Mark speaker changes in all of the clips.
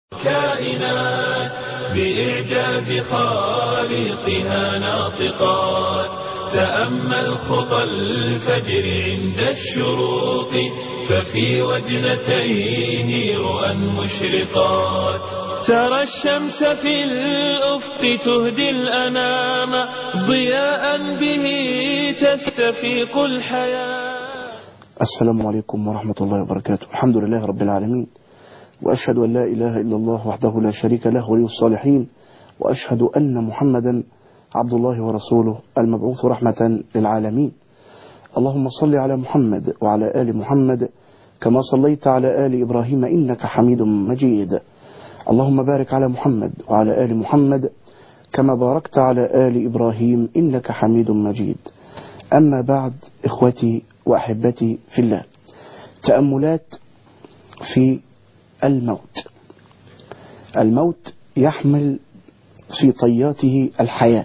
Speaker 1: كائنات بإعجاز خالقها ناطقات تأمل خطى الفجر عند الشروق ففي وجنتيه رؤى مشرقات ترى الشمس في الأفق تهدي الأنام ضياء به تستفيق الحياة
Speaker 2: السلام عليكم ورحمة الله وبركاته الحمد لله رب العالمين وأشهد أن لا إله إلا الله وحده لا شريك له ولي الصالحين وأشهد أن محمدا عبد الله ورسوله المبعوث رحمة للعالمين اللهم صل على محمد وعلى آل محمد كما صليت على آل إبراهيم إنك حميد مجيد اللهم بارك على محمد وعلى آل محمد كما باركت على آل إبراهيم إنك حميد مجيد أما بعد إخوتي وأحبتي في الله تأملات في الموت الموت يحمل في طياته الحياة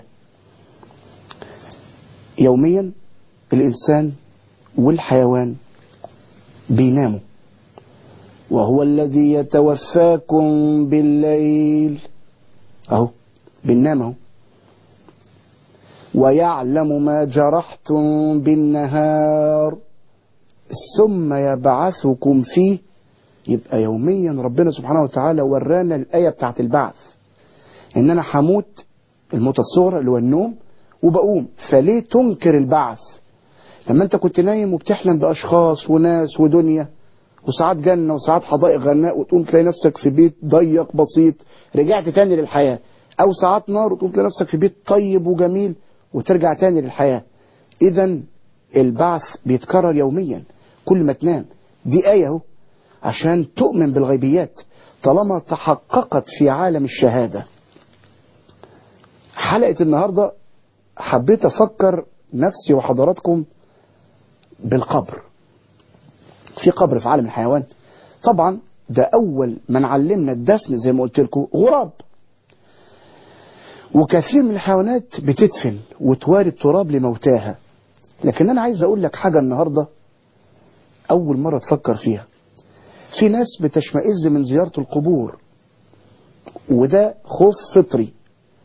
Speaker 2: يوميا الإنسان والحيوان بيناموا وهو الذي يتوفاكم بالليل أهو بننام أهو ويعلم ما جرحتم بالنهار ثم يبعثكم فيه يبقى يوميا ربنا سبحانه وتعالى ورانا الآية بتاعت البعث إن أنا هموت الموت الصغرى اللي هو النوم وبقوم فليه تنكر البعث لما أنت كنت نايم وبتحلم بأشخاص وناس ودنيا وساعات جنة وساعات حدائق غناء وتقوم تلاقي نفسك في بيت ضيق بسيط رجعت تاني للحياة أو ساعات نار وتقوم تلاقي نفسك في بيت طيب وجميل وترجع تاني للحياة إذا البعث بيتكرر يوميا كل ما تنام دي آية اهو عشان تؤمن بالغيبيات طالما تحققت في عالم الشهادة حلقة النهاردة حبيت أفكر نفسي وحضراتكم بالقبر في قبر في عالم الحيوان طبعا ده أول من علمنا الدفن زي ما قلت لكم غراب وكثير من الحيوانات بتدفن وتواري التراب لموتاها لكن أنا عايز أقول لك حاجة النهاردة أول مرة تفكر فيها في ناس بتشمئز من زيارة القبور وده خوف فطري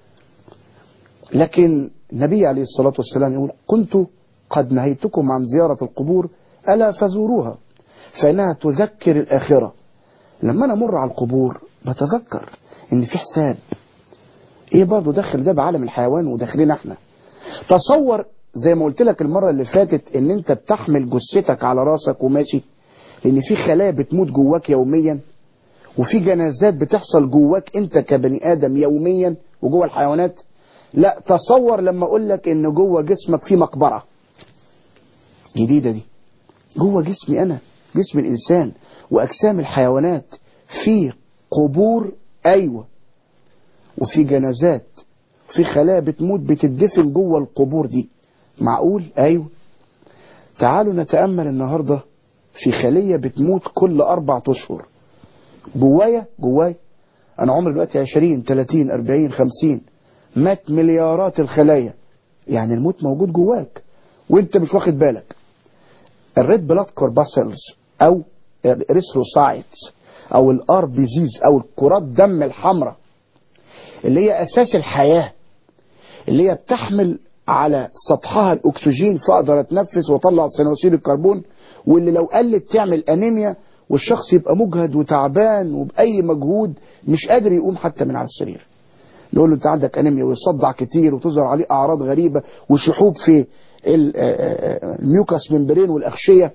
Speaker 2: لكن النبي عليه الصلاة والسلام يقول كنت قد نهيتكم عن زيارة القبور ألا فزوروها فإنها تذكر الآخرة لما أنا أمر على القبور بتذكر إن في حساب إيه برضه دخل ده بعالم الحيوان وداخلين إحنا تصور زي ما قلت لك المرة اللي فاتت إن أنت بتحمل جثتك على راسك وماشي لأن في خلايا بتموت جواك يوميا وفي جنازات بتحصل جواك أنت كبني آدم يوميا وجوه الحيوانات لا تصور لما أقول لك إن جوه جسمك في مقبرة جديدة دي جوه جسمي أنا جسم الإنسان وأجسام الحيوانات في قبور أيوة وفي جنازات في خلايا بتموت بتدفن جوه القبور دي معقول أيوة تعالوا نتأمل النهاردة في خلية بتموت كل أربع أشهر جوايا جوايا أنا عمري دلوقتي 20 30 40 50 مات مليارات الخلايا يعني الموت موجود جواك وانت مش واخد بالك الريد بلاد كورباسلز او الاريثروسايتس او الار بيزيز او الكرات دم الحمراء اللي هي اساس الحياه اللي هي بتحمل على سطحها الاكسجين فاقدر اتنفس واطلع ثاني الكربون واللي لو قلت تعمل انيميا والشخص يبقى مجهد وتعبان وباي مجهود مش قادر يقوم حتى من على السرير نقول له انت عندك انيميا ويصدع كتير وتظهر عليه اعراض غريبه وشحوب في الميوكاس ممبرين والاغشيه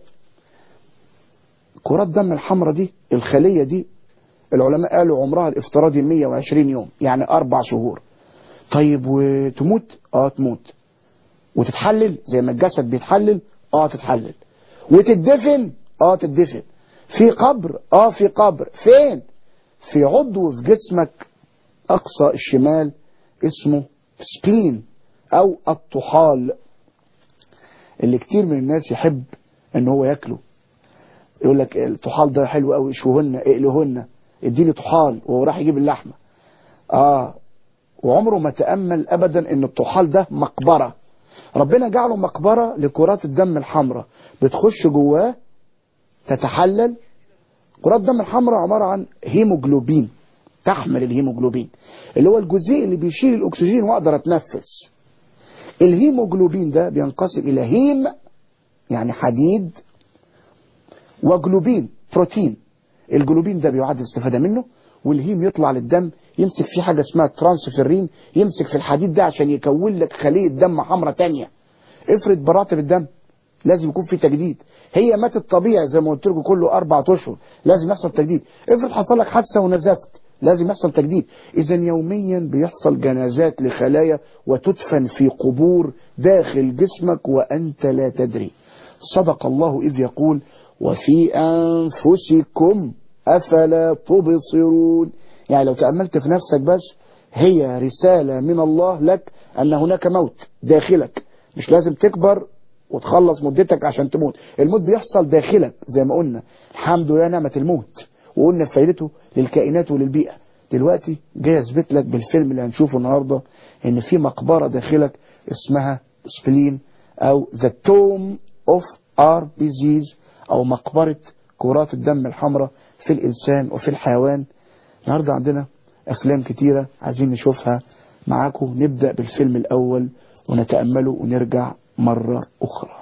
Speaker 2: كرات دم الحمراء دي الخليه دي العلماء قالوا عمرها الافتراضي 120 يوم يعني اربع شهور طيب وتموت اه تموت وتتحلل زي ما الجسد بيتحلل اه تتحلل وتدفن اه تدفن في قبر اه في قبر فين في عضو في جسمك اقصى الشمال اسمه سبلين او الطحال اللي كتير من الناس يحب ان هو ياكله يقول لك الطحال ده حلو قوي اشوهن اقلهن اديني طحال وهو راح يجيب اللحمه اه وعمره ما تامل ابدا ان الطحال ده مقبره ربنا جعله مقبره لكرات الدم الحمراء بتخش جواه تتحلل كرات الدم الحمراء عباره عن هيموجلوبين تحمل الهيموجلوبين اللي هو الجزيء اللي بيشيل الأكسجين وأقدر أتنفس الهيموجلوبين ده بينقسم إلى هيم يعني حديد وجلوبين بروتين الجلوبين ده بيعاد الاستفادة منه والهيم يطلع للدم يمسك فيه حاجة اسمها ترانسفيرين يمسك في الحديد ده عشان يكون لك خلية دم حمراء تانية افرض براتب الدم لازم يكون في تجديد هي ماتت طبيعي زي ما قلت لكم كله أربعة أشهر لازم يحصل تجديد افرض حصل لك حادثة ونزفت لازم يحصل تجديد إذا يوميا بيحصل جنازات لخلايا وتدفن في قبور داخل جسمك وأنت لا تدري صدق الله إذ يقول وفي أنفسكم أفلا تبصرون يعني لو تأملت في نفسك بس هي رسالة من الله لك أن هناك موت داخلك مش لازم تكبر وتخلص مدتك عشان تموت الموت بيحصل داخلك زي ما قلنا الحمد لله نعمة الموت وقلنا فايدته للكائنات وللبيئة دلوقتي جاي اثبت لك بالفيلم اللي هنشوفه النهاردة ان في مقبرة داخلك اسمها سبلين او ذا توم اوف ار ديزيز او مقبرة كرات الدم الحمراء في الانسان وفي الحيوان النهاردة عندنا افلام كتيرة عايزين نشوفها معاكم نبدأ بالفيلم الاول ونتأمله ونرجع مرة اخرى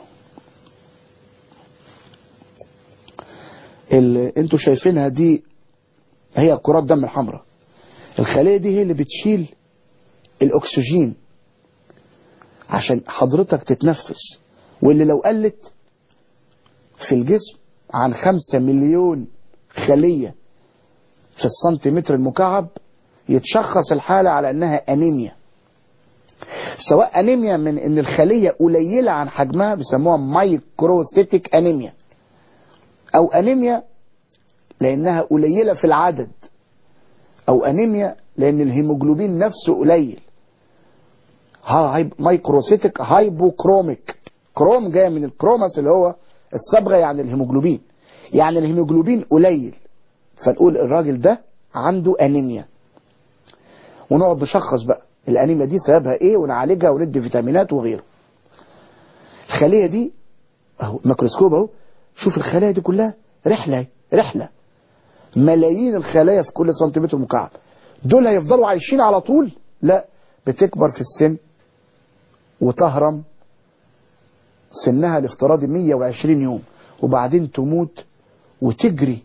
Speaker 2: اللي انتوا شايفينها دي هي كرات دم الحمراء الخلية دي هي اللي بتشيل الاكسجين عشان حضرتك تتنفس واللي لو قلت في الجسم عن خمسة مليون خلية في السنتيمتر المكعب يتشخص الحالة على انها انيميا سواء انيميا من ان الخلية قليلة عن حجمها بيسموها مايكروسيتيك انيميا او انيميا لانها قليلة في العدد او انيميا لان الهيموجلوبين نفسه قليل ها مايكروسيتيك هايبوكروميك كروم جاي من الكروماس اللي هو الصبغة يعني الهيموجلوبين يعني الهيموجلوبين قليل فنقول الراجل ده عنده انيميا ونقعد نشخص بقى الانيميا دي سببها ايه ونعالجها وندي فيتامينات وغيره الخلية دي اهو الميكروسكوب اهو شوف الخلايا دي كلها رحلة رحلة ملايين الخلايا في كل سنتيمتر مكعب دول هيفضلوا عايشين على طول لا بتكبر في السن وتهرم سنها الافتراضي 120 يوم وبعدين تموت وتجري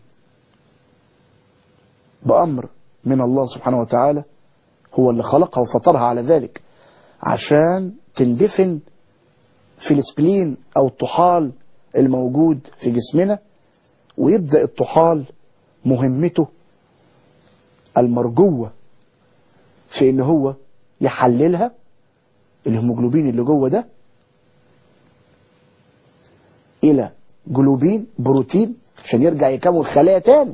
Speaker 2: بأمر من الله سبحانه وتعالى هو اللي خلقها وفطرها على ذلك عشان تندفن في السبلين أو الطحال الموجود في جسمنا ويبدأ الطحال مهمته المرجوة في ان هو يحللها الهيموجلوبين اللي جوه ده الى جلوبين بروتين عشان يرجع يكون خلايا تاني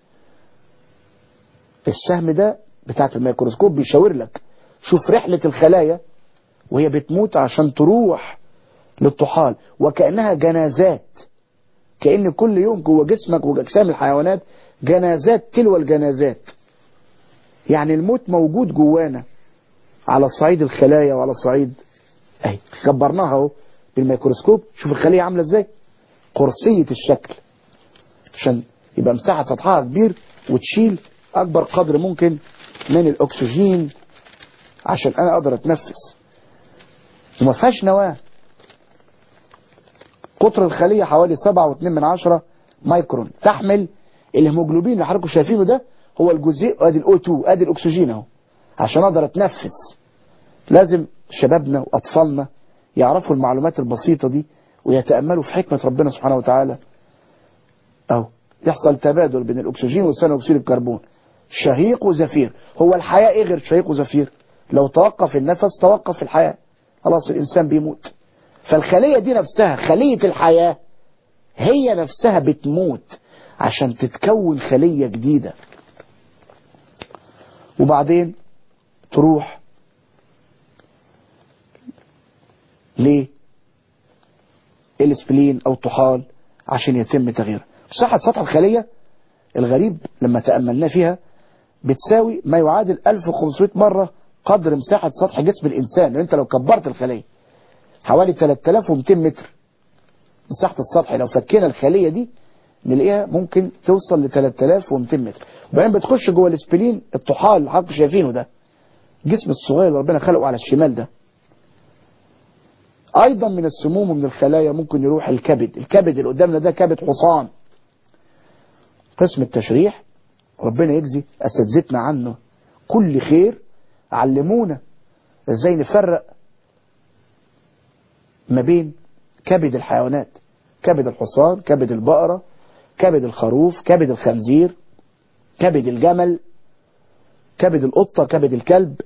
Speaker 2: السهم ده بتاعت الميكروسكوب بيشاور لك شوف رحلة الخلايا وهي بتموت عشان تروح للطحال وكأنها جنازات كأن كل يوم جوه جسمك وأجسام الحيوانات جنازات تلو الجنازات يعني الموت موجود جوانا على صعيد الخلايا وعلى صعيد اهي كبرناها اهو بالميكروسكوب شوف الخلية عاملة ازاي قرصية الشكل عشان يبقى مساحة سطحها كبير وتشيل اكبر قدر ممكن من الاكسجين عشان انا اقدر اتنفس وما فيهاش نواه قطر الخلية حوالي 7.2 من عشرة مايكرون تحمل الهيموجلوبين اللي حضراتكم شايفينه ده هو الجزيء ادي الاو 2 ادي الاكسجين اهو عشان اقدر اتنفس لازم شبابنا واطفالنا يعرفوا المعلومات البسيطة دي ويتأملوا في حكمة ربنا سبحانه وتعالى اهو يحصل تبادل بين الاكسجين وثاني اكسيد الكربون شهيق وزفير هو الحياة ايه غير شهيق وزفير لو توقف النفس توقف الحياة خلاص الانسان بيموت فالخلية دي نفسها خلية الحياة هي نفسها بتموت عشان تتكون خلية جديدة وبعدين تروح ليه الاسبلين او الطحال عشان يتم تغييرها مساحة سطح الخلية الغريب لما تأملنا فيها بتساوي ما يعادل 1500 مرة قدر مساحة سطح جسم الإنسان انت لو كبرت الخلية حوالي 3200 متر مساحة السطح لو فكينا الخلية دي نلاقيها ممكن توصل ل 3200 متر وبعدين بتخش جوه الاسبلين الطحال اللي حضراتكم شايفينه ده الجسم الصغير اللي ربنا خلقه على الشمال ده ايضا من السموم ومن الخلايا ممكن يروح الكبد الكبد اللي قدامنا ده كبد حصان قسم التشريح ربنا يجزي اساتذتنا عنه كل خير علمونا ازاي نفرق ما بين كبد الحيوانات كبد الحصان كبد البقرة كبد الخروف كبد الخنزير كبد الجمل كبد القطة كبد الكلب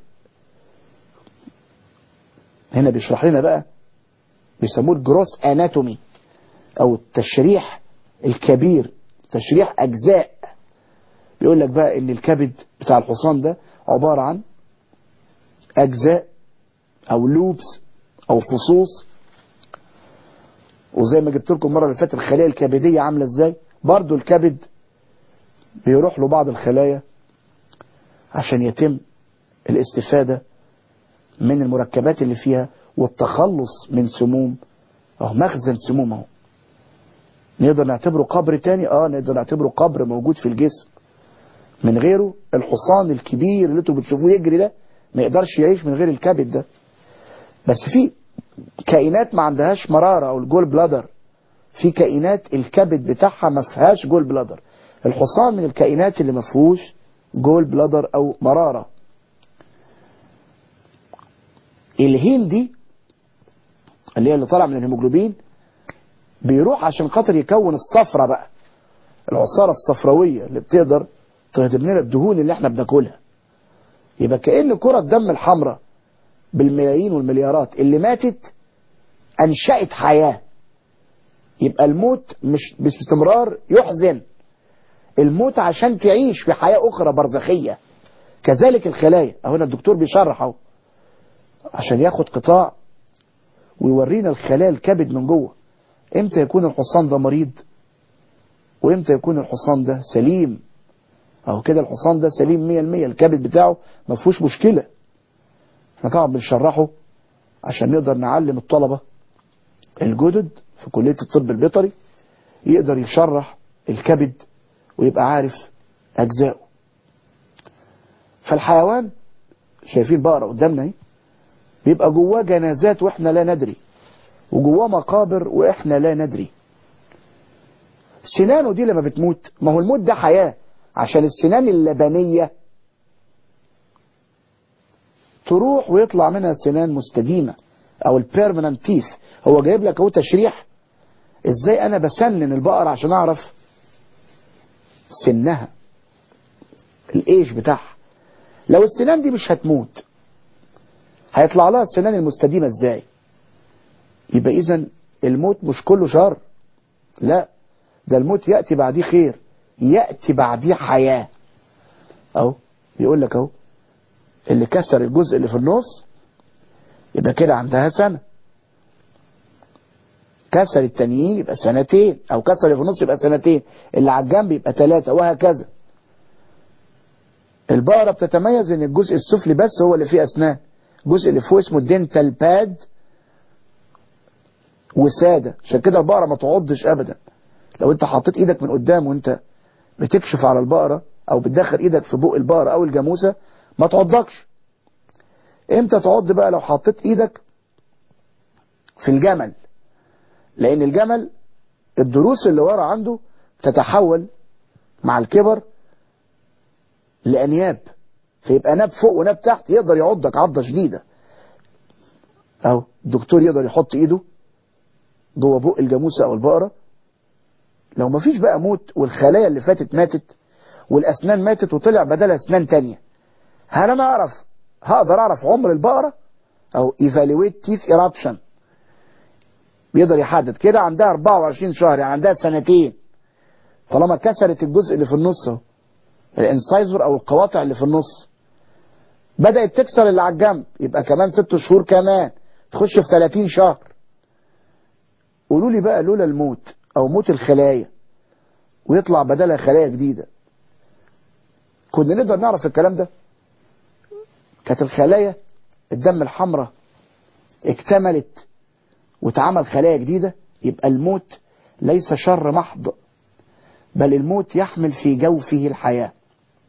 Speaker 2: هنا بيشرح لنا بقى بيسموه الجروس اناتومي او التشريح الكبير تشريح اجزاء بيقول لك بقى ان الكبد بتاع الحصان ده عبارة عن اجزاء او لوبس او فصوص وزي ما جبت لكم المره اللي فاتت الخلايا الكبديه عامله ازاي برضو الكبد بيروح له بعض الخلايا عشان يتم الاستفاده من المركبات اللي فيها والتخلص من سموم اهو مخزن سموم اهو نقدر نعتبره قبر تاني اه نقدر نعتبره قبر موجود في الجسم من غيره الحصان الكبير اللي انتوا بتشوفوه يجري ده ما يقدرش يعيش من غير الكبد ده بس في كائنات ما عندهاش مرارة او الجول بلادر في كائنات الكبد بتاعها ما فيهاش جول بلادر الحصان من الكائنات اللي ما فيهوش جول بلادر او مرارة الهيم دي اللي هي اللي طالع من الهيموجلوبين بيروح عشان خاطر يكون الصفرة بقى العصارة الصفراوية اللي بتقدر تهدم لنا الدهون اللي احنا بناكلها يبقى كأن كرة الدم الحمراء بالملايين والمليارات اللي ماتت أنشأت حياة يبقى الموت مش باستمرار يحزن الموت عشان تعيش في حياة أخرى برزخية كذلك الخلايا أهو هنا الدكتور بيشرح اهو عشان ياخد قطاع ويورينا الخلايا الكبد من جوه امتى يكون الحصان ده مريض وامتى يكون الحصان ده سليم اهو كده الحصان ده سليم 100% الكبد بتاعه ما فيهوش مشكله احنا طبعا بنشرحه عشان نقدر نعلم الطلبة الجدد في كلية الطب البيطري يقدر يشرح الكبد ويبقى عارف أجزائه فالحيوان شايفين بقرة قدامنا اهي بيبقى جواه جنازات واحنا لا ندري وجواه مقابر واحنا لا ندري سنانه دي لما بتموت ما هو الموت ده حياة عشان السنان اللبنية تروح ويطلع منها سنان مستديمة او البيرمننت تيث هو جايب لك اهو تشريح ازاي انا بسنن البقرة عشان اعرف سنها الايش بتاعها لو السنان دي مش هتموت هيطلع لها السنان المستديمة ازاي يبقى اذا الموت مش كله شر لا ده الموت يأتي بعديه خير يأتي بعديه حياة اهو بيقول لك اهو اللي كسر الجزء اللي في النص يبقى كده عندها سنة كسر التانيين يبقى سنتين او كسر اللي في النص يبقى سنتين اللي على الجنب يبقى ثلاثة وهكذا البقرة بتتميز ان الجزء السفلي بس هو اللي فيه اسنان الجزء اللي فوق اسمه الدنتال باد وسادة عشان كده البقرة ما تعضش ابدا لو انت حطيت ايدك من قدام وانت بتكشف على البقرة او بتدخل ايدك في بق البقرة او الجاموسة ما تعضكش امتى تعض بقى لو حطيت ايدك في الجمل لان الجمل الضروس اللي ورا عنده تتحول مع الكبر لانياب فيبقى ناب فوق وناب تحت يقدر يعضك عضة شديدة اهو الدكتور يقدر يحط ايده جوه بق الجاموسة او البقرة لو مفيش بقى موت والخلايا اللي فاتت ماتت والاسنان ماتت وطلع بدلها اسنان تانية هل انا اعرف هقدر اعرف عمر البقرة او evaluate teeth eruption بيقدر يحدد كده عندها 24 شهر يعني عندها سنتين طالما كسرت الجزء اللي في النص اهو الانسايزر او القواطع اللي في النص بدأت تكسر اللي على الجنب يبقى كمان ست شهور كمان تخش في 30 شهر قولوا لي بقى لولا الموت او موت الخلايا ويطلع بدلها خلايا جديدة كنا نقدر نعرف الكلام ده كانت الخلايا الدم الحمراء اكتملت واتعمل خلايا جديدة يبقى الموت ليس شر محض بل الموت يحمل في جوفه الحياة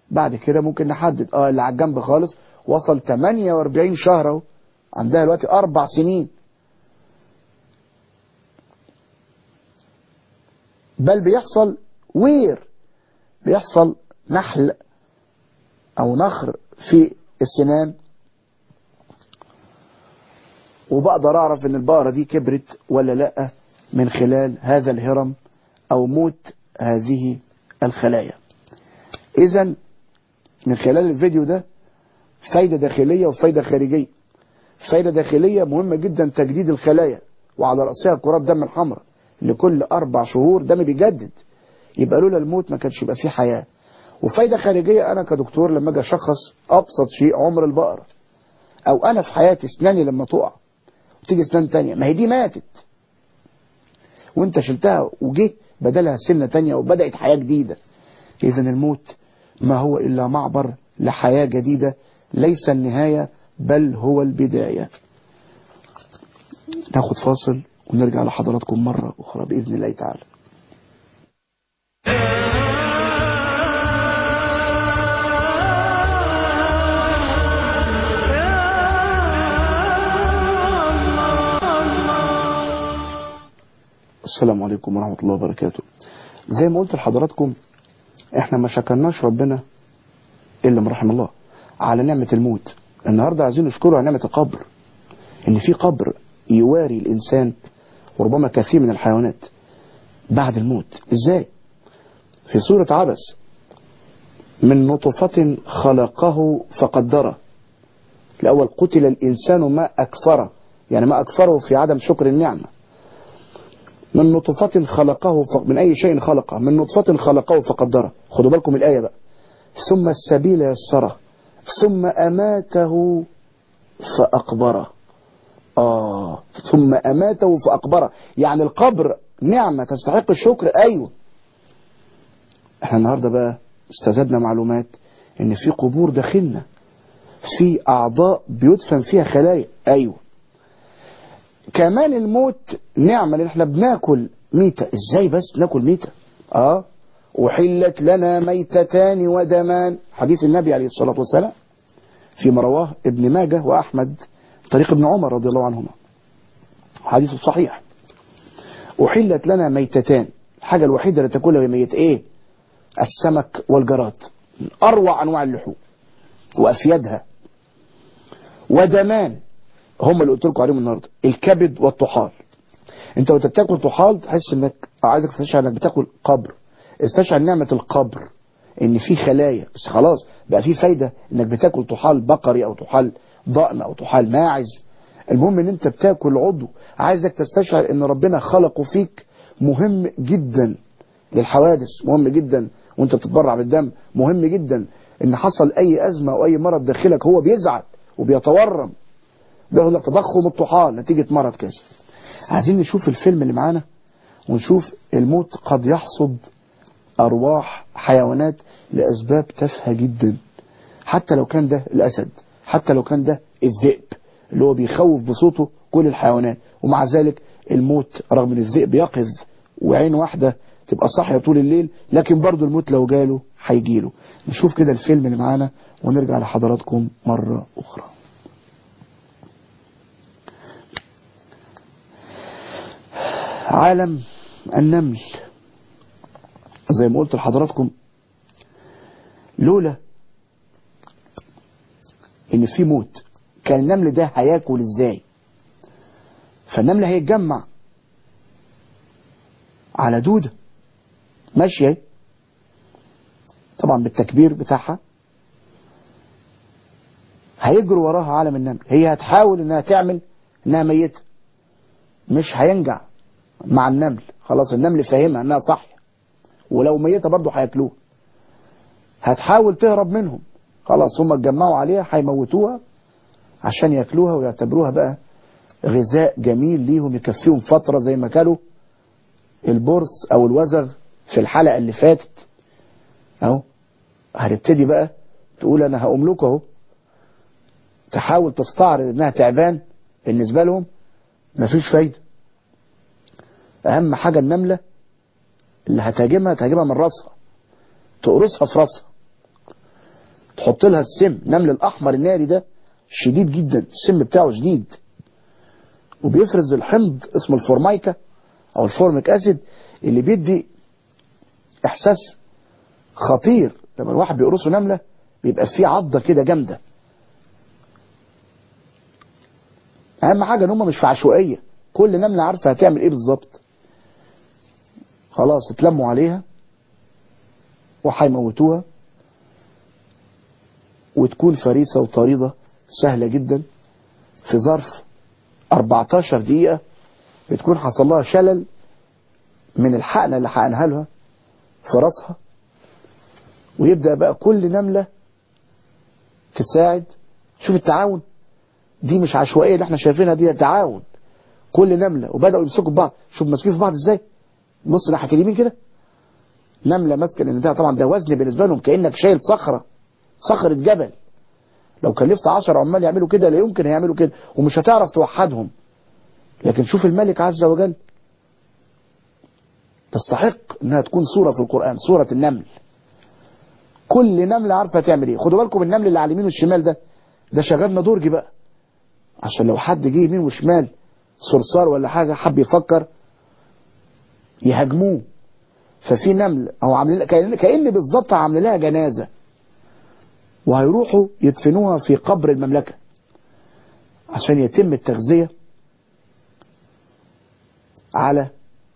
Speaker 2: بعد كده ممكن نحدد اه اللي على الجنب خالص وصل 48 شهر اهو عندها دلوقتي اربع سنين بل بيحصل وير بيحصل نحل او نخر في السنان وبقدر اعرف ان البقرة دي كبرت ولا لا من خلال هذا الهرم او موت هذه الخلايا اذا من خلال الفيديو ده فايدة داخلية وفايدة خارجية فايدة داخلية مهمة جدا تجديد الخلايا وعلى رأسها كرات دم الحمراء لكل أربع شهور دم بيجدد يبقى لولا الموت ما كانش يبقى فيه حياة وفايدة خارجية أنا كدكتور لما أجي أشخص أبسط شيء عمر البقرة أو أنا في حياتي أسناني لما تقع وتيجي أسنان تانية ما هي دي ماتت وأنت شلتها وجه بدلها سنة تانية وبدأت حياة جديدة إذا الموت ما هو إلا معبر لحياة جديدة ليس النهاية بل هو البداية ناخد فاصل ونرجع لحضراتكم مرة أخرى بإذن الله تعالى السلام عليكم ورحمة الله وبركاته زي ما قلت لحضراتكم احنا ما شكرناش ربنا إلا من رحم الله على نعمة الموت النهاردة عايزين نشكره على نعمة القبر ان في قبر يواري الانسان وربما كثير من الحيوانات بعد الموت ازاي في سورة عبس من نطفة خلقه فقدره الأول قتل الإنسان ما أكفره يعني ما أكفره في عدم شكر النعمة من نطفة خلقه ف... من أي شيء خلقه من نطفة خلقه فقدره خدوا بالكم الآية بقى ثم السبيل يسره ثم أماته فأقبره آه ثم أماته فأقبره يعني القبر نعمة تستحق الشكر أيوة احنا النهاردة بقى استزدنا معلومات ان في قبور داخلنا في أعضاء بيدفن فيها خلايا أيوة كمان الموت نعمة لان احنا بناكل ميتة ازاي بس ناكل ميتة اه وحلت لنا ميتتان ودمان حديث النبي عليه الصلاة والسلام فيما رواه ابن ماجه وأحمد طريق ابن عمر رضي الله عنهما حديث صحيح أحلت لنا ميتتان الحاجة الوحيدة اللي تاكلها هي ميت ايه السمك والجراد من أروع أنواع اللحوم وأفيدها ودمان هم اللي قلت لكم عليهم النهارده الكبد والطحال انت وانت بتاكل طحال تحس انك عايزك تستشعر انك بتاكل قبر استشعر نعمة القبر ان في خلايا بس خلاص بقى في فايدة انك بتاكل طحال بقري او طحال ضأن او طحال ماعز المهم ان انت بتاكل عضو عايزك تستشعر ان ربنا خلقه فيك مهم جدا للحوادث مهم جدا وانت بتتبرع بالدم مهم جدا ان حصل اي ازمة او اي مرض داخلك هو بيزعل وبيتورم بياخد لك تضخم الطحال نتيجة مرض كذا عايزين نشوف الفيلم اللي معانا ونشوف الموت قد يحصد أرواح حيوانات لأسباب تافهة جدا حتى لو كان ده الأسد حتى لو كان ده الذئب اللي هو بيخوف بصوته كل الحيوانات ومع ذلك الموت رغم ان الذئب يقظ وعين واحدة تبقى صاحية طول الليل لكن برضو الموت لو جاله هيجيله نشوف كده الفيلم اللي معانا ونرجع لحضراتكم مرة أخرى عالم النمل زي ما قلت لحضراتكم لولا ان في موت كان النمل ده هياكل ازاي فالنمل هيتجمع على دودة ماشية طبعا بالتكبير بتاعها هيجروا وراها عالم النمل هي هتحاول انها تعمل انها ميتة مش هينجع مع النمل خلاص النمل فاهمها انها صح ولو ميتة برضه هياكلوها هتحاول تهرب منهم خلاص هم اتجمعوا عليها هيموتوها عشان ياكلوها ويعتبروها بقى غذاء جميل ليهم يكفيهم فترة زي ما كانوا البرص او الوزغ في الحلقة اللي فاتت اهو هنبتدي بقى تقول انا هقوم لكم اهو تحاول تستعرض انها تعبان بالنسبة لهم مفيش فايدة اهم حاجة النملة اللي هتهاجمها تهاجمها من راسها تقرصها في راسها تحط لها السم نمل الأحمر الناري ده شديد جدا السم بتاعه شديد وبيفرز الحمض اسمه الفورمايكا أو الفورميك أسيد اللي بيدي إحساس خطير لما الواحد بيقرصه نملة بيبقى فيه عضة كده جامدة أهم حاجة إن هم مش في عشوائية كل نملة عارفة هتعمل إيه بالظبط خلاص اتلموا عليها وهيموتوها وتكون فريسة وطريدة سهلة جدا في ظرف 14 دقيقة بتكون حصل لها شلل من الحقنة اللي حقنها لها في راسها ويبدأ بقى كل نملة تساعد شوف التعاون دي مش عشوائية اللي احنا شايفينها دي تعاون كل نملة وبدأوا يمسكوا ببعض شوف ماسكين في بعض ازاي بص ناحية اليمين كده نملة ماسكة لان ده طبعا ده وزن بالنسبة لهم كأنك شايل صخرة صخرة جبل لو كلفت عشر عمال يعملوا كده لا يمكن هيعملوا كده ومش هتعرف توحدهم لكن شوف الملك عز وجل تستحق انها تكون صورة في القرآن صورة النمل كل نملة عارفة تعمل ايه خدوا بالكم النمل اللي على اليمين والشمال ده ده شغلنا درج بقى عشان لو حد جه يمين وشمال صرصار ولا حاجة حب يفكر يهاجموه ففي نمل او عاملين كأن, كأن بالظبط عامل لها جنازة وهيروحوا يدفنوها في قبر المملكة عشان يتم التغذية على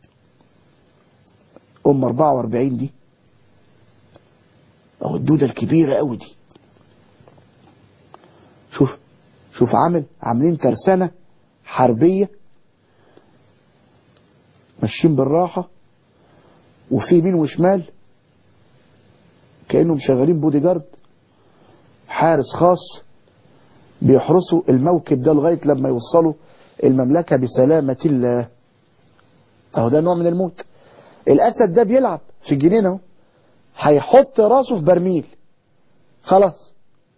Speaker 2: ام 44 دي او الدودة الكبيرة قوي دي شوف شوف عامل عاملين ترسانة حربية ماشيين بالراحة وفي يمين وشمال كأنهم شغالين بودي جارد حارس خاص بيحرسوا الموكب ده لغاية لما يوصلوا المملكة بسلامة الله اهو ده نوع من الموت الأسد ده بيلعب في الجنينة اهو هيحط راسه في برميل خلاص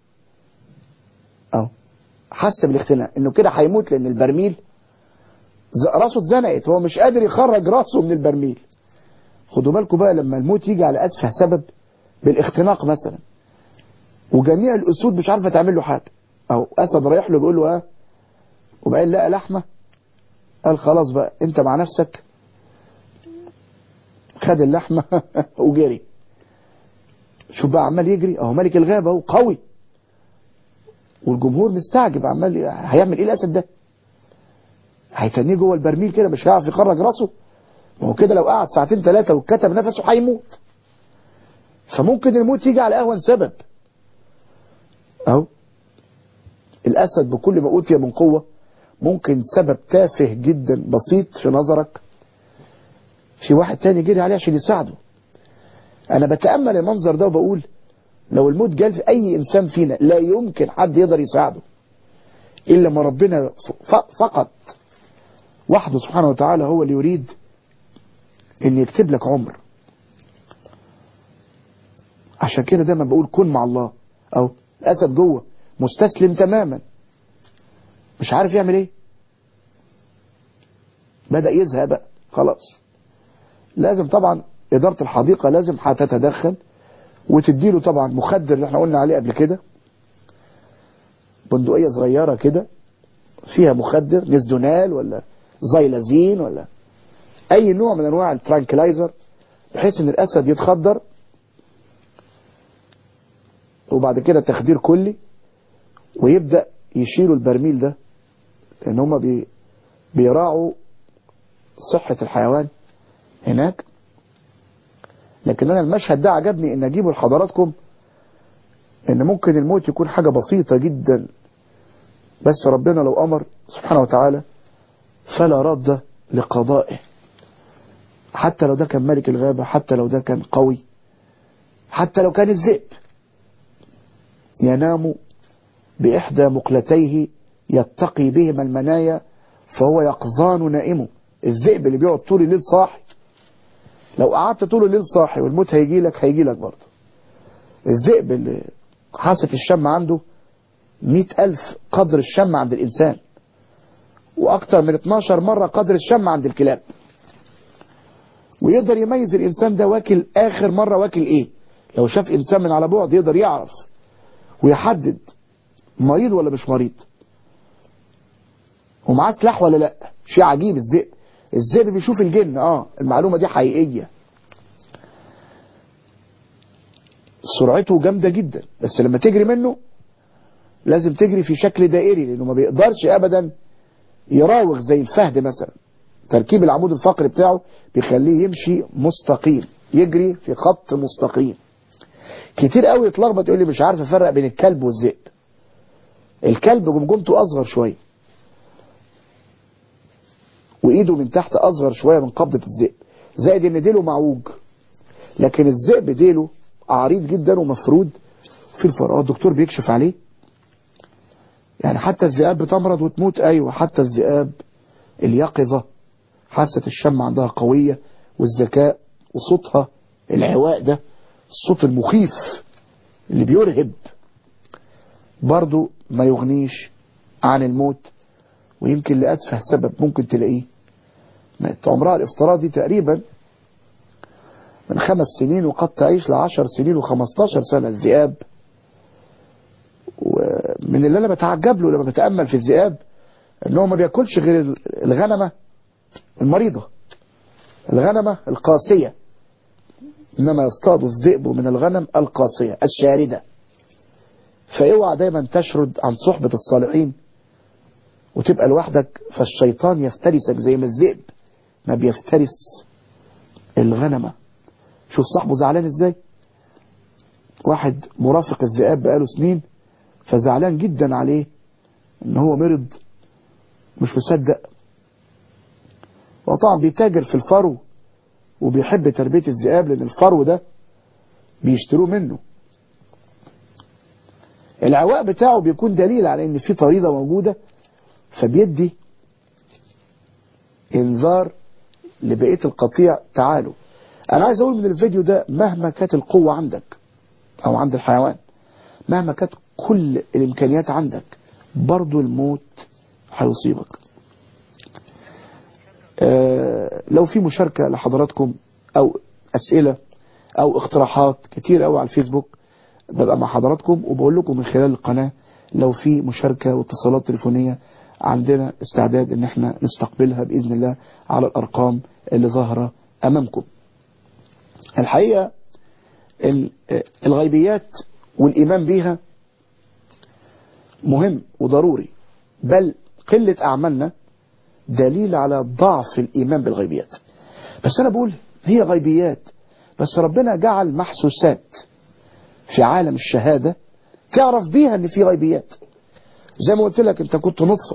Speaker 2: اهو حس بالاختناق انه كده هيموت لان البرميل راسه اتزنقت هو مش قادر يخرج راسه من البرميل خدوا بالكم بقى لما الموت يجي على اتفه سبب بالاختناق مثلا وجميع الاسود مش عارفه تعمل له حاجه او اسد رايح له بيقول له اه وبعدين لقى لحمه قال خلاص بقى انت مع نفسك خد اللحمه وجري شوف بقى عمال يجري اهو ملك الغابه اهو قوي والجمهور مستعجب عمال هيعمل ايه الاسد ده هيتنيه جوه البرميل كده مش هيعرف يخرج راسه ما هو كده لو قعد ساعتين ثلاثه وكتب نفسه هيموت فممكن الموت يجي على اهون سبب اهو الاسد بكل ما اوتي من قوه ممكن سبب تافه جدا بسيط في نظرك في واحد تاني جري عليه عشان يساعده انا بتامل المنظر ده وبقول لو الموت جال في اي انسان فينا لا يمكن حد يقدر يساعده الا ما ربنا فقط وحده سبحانه وتعالى هو اللي يريد ان يكتب لك عمر عشان كده دايما بقول كن مع الله او الاسد جوه مستسلم تماما مش عارف يعمل ايه بدأ يزهق بقى خلاص لازم طبعا إدارة الحديقة لازم هتتدخل وتديله طبعا مخدر اللي احنا قلنا عليه قبل كده بندقية صغيرة كده فيها مخدر نزدونال ولا زيلازين ولا اي نوع من انواع الترانكلايزر بحيث ان الاسد يتخدر وبعد كده تخدير كلي ويبدأ يشيلوا البرميل ده لان هما بي بيراعوا صحة الحيوان هناك لكن انا المشهد ده عجبني ان اجيبه لحضراتكم ان ممكن الموت يكون حاجة بسيطة جدا بس ربنا لو امر سبحانه وتعالى فلا رد لقضائه حتى لو ده كان ملك الغابة حتى لو ده كان قوي حتى لو كان الذئب ينام بإحدى مقلتيه يتقي بهما المنايا فهو يقظان نائمه الذئب اللي بيقعد طول الليل صاحي لو قعدت طول الليل صاحي والموت هيجي لك هيجي لك برضه الذئب اللي حاسة الشم عنده مئة ألف قدر الشم عند الإنسان وأكثر من 12 مرة قدر الشم عند الكلاب ويقدر يميز الإنسان ده واكل آخر مرة واكل إيه لو شاف إنسان من على بعد يقدر يعرف ويحدد مريض ولا مش مريض ومعاه سلاح ولا لا شيء عجيب الذئب الذئب بيشوف الجن اه المعلومة دي حقيقية سرعته جامدة جدا بس لما تجري منه لازم تجري في شكل دائري لانه ما بيقدرش ابدا يراوغ زي الفهد مثلا تركيب العمود الفقري بتاعه بيخليه يمشي مستقيم يجري في خط مستقيم كتير قوي يتلخبط يقول لي مش عارف افرق بين الكلب والذئب الكلب جمجمته اصغر شويه وايده من تحت اصغر شويه من قبضه الذئب زائد ان ديله معوج لكن الذئب ديله عريض جدا ومفرود في الفراغ الدكتور بيكشف عليه يعني حتى الذئاب بتمرض وتموت ايوه حتى الذئاب اليقظه حاسه الشم عندها قويه والذكاء وصوتها العواء ده الصوت المخيف اللي بيرهب برضو ما يغنيش عن الموت ويمكن لأتفه سبب ممكن تلاقيه مات عمرها الافتراضي تقريبا من خمس سنين وقد تعيش لعشر سنين وخمستاشر سنة الذئاب ومن اللي أنا بتعجب له لما بتأمل في الذئاب أنه ما بياكلش غير الغنمة المريضة الغنمة القاسية إنما يصطاد الذئب من الغنم القاسية الشاردة فاوعى دايما تشرد عن صحبة الصالحين وتبقى لوحدك فالشيطان يفترسك زي ما الذئب ما بيفترس الغنمة شوف صاحبه زعلان ازاي واحد مرافق الذئاب بقاله سنين فزعلان جدا عليه ان هو مرض مش مصدق وطبعا بيتاجر في الفرو وبيحب تربية الذئاب لان الفرو ده بيشتروه منه العواء بتاعه بيكون دليل على ان في طريدة موجودة فبيدي انذار لبقية القطيع تعالوا انا عايز اقول من الفيديو ده مهما كانت القوة عندك او عند الحيوان مهما كانت كل الامكانيات عندك برضو الموت هيصيبك آه لو في مشاركة لحضراتكم او اسئلة او اقتراحات كتير قوي على الفيسبوك ببقى مع حضراتكم وبقول لكم من خلال القناة لو في مشاركة واتصالات تليفونية عندنا استعداد ان احنا نستقبلها بإذن الله على الأرقام اللي ظاهرة أمامكم الحقيقة الغيبيات والإيمان بيها مهم وضروري بل قلة أعمالنا دليل على ضعف الإيمان بالغيبيات بس أنا بقول هي غيبيات بس ربنا جعل محسوسات في عالم الشهادة تعرف بيها ان في غيبيات زي ما قلت لك انت كنت نطفة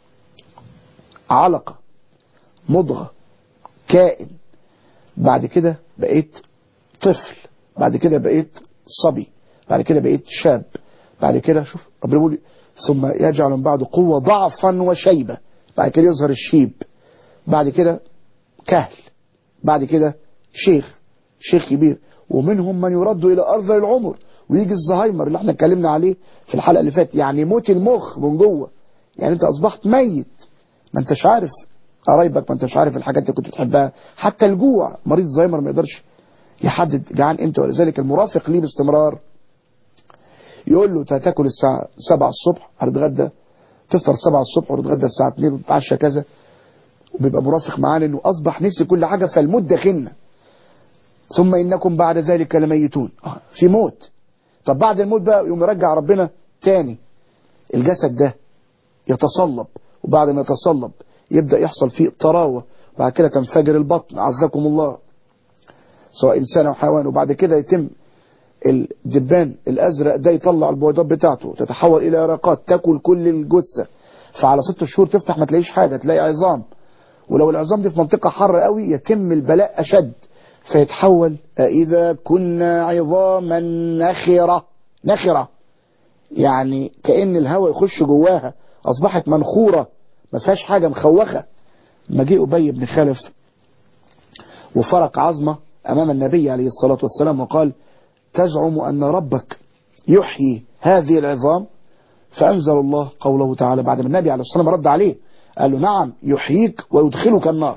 Speaker 2: علقة مضغة كائن بعد كده بقيت طفل بعد كده بقيت صبي بعد كده بقيت شاب بعد كده شوف ربنا بيقول ثم يجعل من بعد قوة ضعفا وشيبة بعد كده يظهر الشيب بعد كده كهل بعد كده شيخ شيخ كبير ومنهم من يرد إلى أرض العمر ويجي الزهايمر اللي احنا اتكلمنا عليه في الحلقة اللي فاتت يعني موت المخ من جوه يعني انت اصبحت ميت ما انتش عارف قرايبك ما انتش عارف الحاجات اللي كنت بتحبها حتى الجوع مريض زهايمر ما يقدرش يحدد جعان امتى ولذلك المرافق ليه باستمرار يقول له تاكل الساعة 7 الصبح هتتغدى تفطر 7 الصبح وتتغدى الساعة 2 وتتعشى كذا وبيبقى مرافق معانا انه اصبح نسي كل حاجة فالموت داخلنا ثم انكم بعد ذلك لميتون في موت طب بعد الموت بقى يوم يرجع ربنا تاني الجسد ده يتصلب وبعد ما يتصلب يبدأ يحصل فيه طراوة بعد كده تنفجر البطن عزكم الله سواء إنسان أو حيوان وبعد كده يتم الدبان الأزرق ده يطلع البويضات بتاعته تتحول إلى يرقات تاكل كل الجثة فعلى ست شهور تفتح ما تلاقيش حاجة تلاقي عظام ولو العظام دي في منطقة حر قوي يتم البلاء أشد فيتحول إذا كنا عظاما نخرة نخرة يعني كأن الهواء يخش جواها أصبحت منخورة ما فيهاش حاجة مخوخة ما جه أبي بن خلف وفرق عظمة أمام النبي عليه الصلاة والسلام وقال تزعم أن ربك يحيي هذه العظام فأنزل الله قوله تعالى بعد ما النبي عليه الصلاة والسلام رد عليه قال له نعم يحييك ويدخلك النار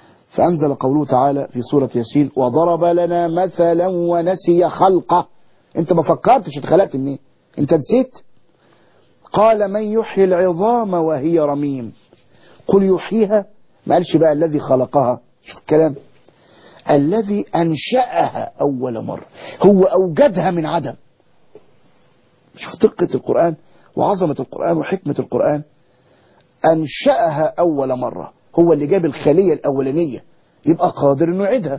Speaker 2: فأنزل قوله تعالى في سورة ياسين وضرب لنا مثلا ونسي خلقه انت ما فكرتش اتخلقت منين انت نسيت قال من يحيي العظام وهي رميم قل يحييها ما قالش بقى الذي خلقها شوف الكلام الذي أنشأها أول مرة هو أوجدها من عدم شوف دقة القرآن وعظمة القرآن وحكمة القرآن أنشأها أول مرة هو اللي جاب الخلية الأولانية يبقى قادر أنه يعيدها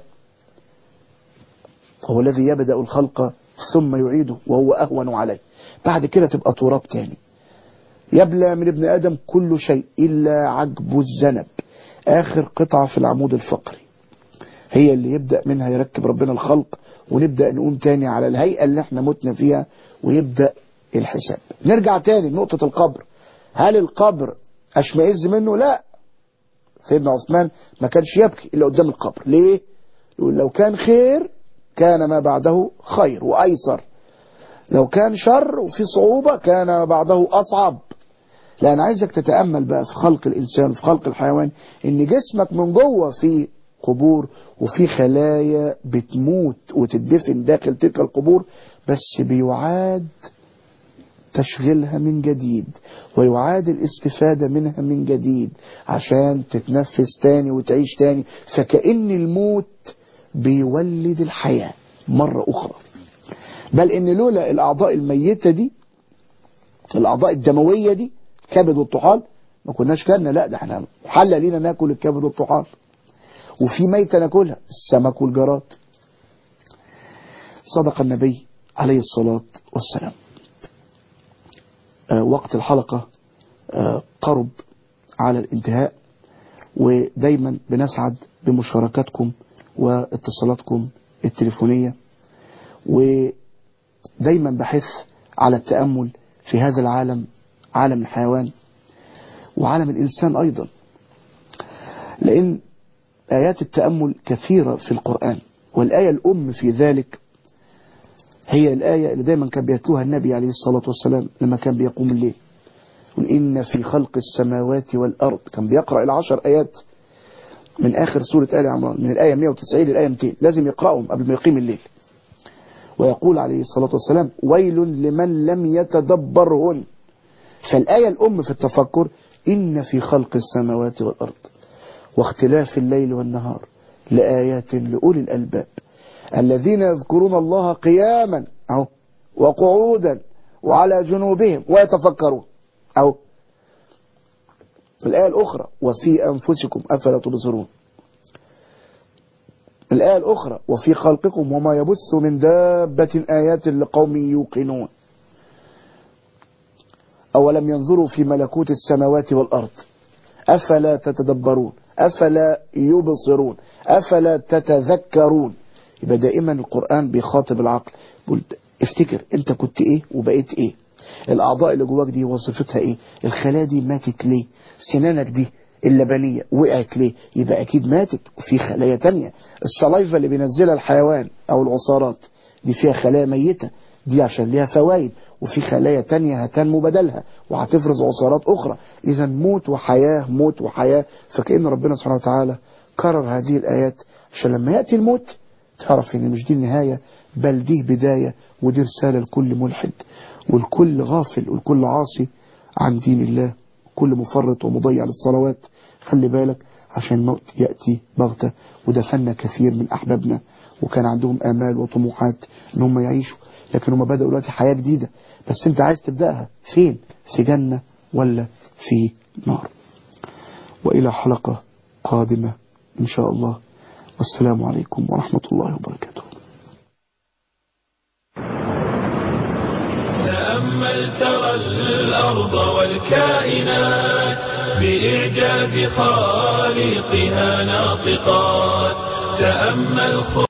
Speaker 2: هو الذي يبدأ الخلق ثم يعيده وهو أهون عليه بعد كده تبقى تراب تاني يبلى من ابن آدم كل شيء إلا عجب الذنب آخر قطعة في العمود الفقري هي اللي يبدأ منها يركب ربنا الخلق ونبدأ نقوم تاني على الهيئة اللي احنا متنا فيها ويبدأ الحساب نرجع تاني لنقطة القبر هل القبر أشمئز منه لا سيدنا عثمان ما كانش يبكي إلا قدام القبر ليه يقول لو كان خير كان ما بعده خير وأيسر لو كان شر وفي صعوبة كان ما بعده أصعب لأن عايزك تتأمل بقى في خلق الإنسان في خلق الحيوان إن جسمك من جوه فيه قبور وفي خلايا بتموت وتدفن داخل تلك القبور بس بيعاد تشغيلها من جديد ويعاد الاستفادة منها من جديد عشان تتنفس تاني وتعيش تاني فكأن الموت بيولد الحياة مرة أخرى بل إن لولا الأعضاء الميتة دي الأعضاء الدموية دي كبد والطحال ما كناش كلنا لا ده احنا محلى لينا ناكل الكبد والطحال وفي ميتة ناكلها السمك والجراد صدق النبي عليه الصلاة والسلام آه وقت الحلقة آه قرب على الانتهاء ودايما بنسعد بمشاركاتكم واتصالاتكم التليفونية ودايما بحث على التأمل في هذا العالم عالم الحيوان وعالم الإنسان أيضا لأن آيات التأمل كثيرة في القرآن والآية الأم في ذلك هي الآية اللي دايما كان بيتلوها النبي عليه الصلاة والسلام لما كان بيقوم الليل قل إن في خلق السماوات والأرض كان بيقرأ العشر آيات من آخر سورة آل عمران من الآية 190 للآية 200 لازم يقرأهم قبل ما يقيم الليل ويقول عليه الصلاة والسلام ويل لمن لم يتدبرهن فالآية الأم في التفكر إن في خلق السماوات والأرض واختلاف الليل والنهار لآيات لأولي الألباب الذين يذكرون الله قياما أو وقعودا وعلى جنوبهم ويتفكرون أو الآية الأخرى وفي أنفسكم أفلا تبصرون الآية الأخرى وفي خلقكم وما يبث من دابة آيات لقوم يوقنون أولم ينظروا في ملكوت السماوات والأرض أفلا تتدبرون أفلا يبصرون أفلا تتذكرون يبقى دائما القرآن بيخاطب العقل بيقول افتكر انت كنت ايه وبقيت ايه الاعضاء اللي جواك دي وظيفتها ايه الخلايا دي ماتت ليه سنانك دي اللبنية وقعت ليه يبقى اكيد ماتت وفي خلايا تانية الصلايفة اللي بينزلها الحيوان او العصارات دي فيها خلايا ميتة دي عشان ليها فوائد وفي خلايا تانية هتنمو بدلها وهتفرز عصارات اخرى اذا موت وحياة موت وحياة فكأن ربنا سبحانه وتعالى كرر هذه الايات عشان لما يأتي الموت تعرف ان مش دي النهاية بل دي بداية ودي رسالة لكل ملحد والكل غافل والكل عاصي عن دين الله كل مفرط ومضيع للصلوات خلي بالك عشان الموت يأتي بغتة ودفنا كثير من أحبابنا وكان عندهم آمال وطموحات ان هم يعيشوا لكن هم بدأوا دلوقتي حياة جديدة بس انت عايز تبدأها فين في جنة ولا في نار وإلى حلقة قادمة إن شاء الله والسلام عليكم ورحمة الله وبركاته
Speaker 1: تأمل ترى الأرض والكائنات بإعجاز خالقها ناطقات تأمل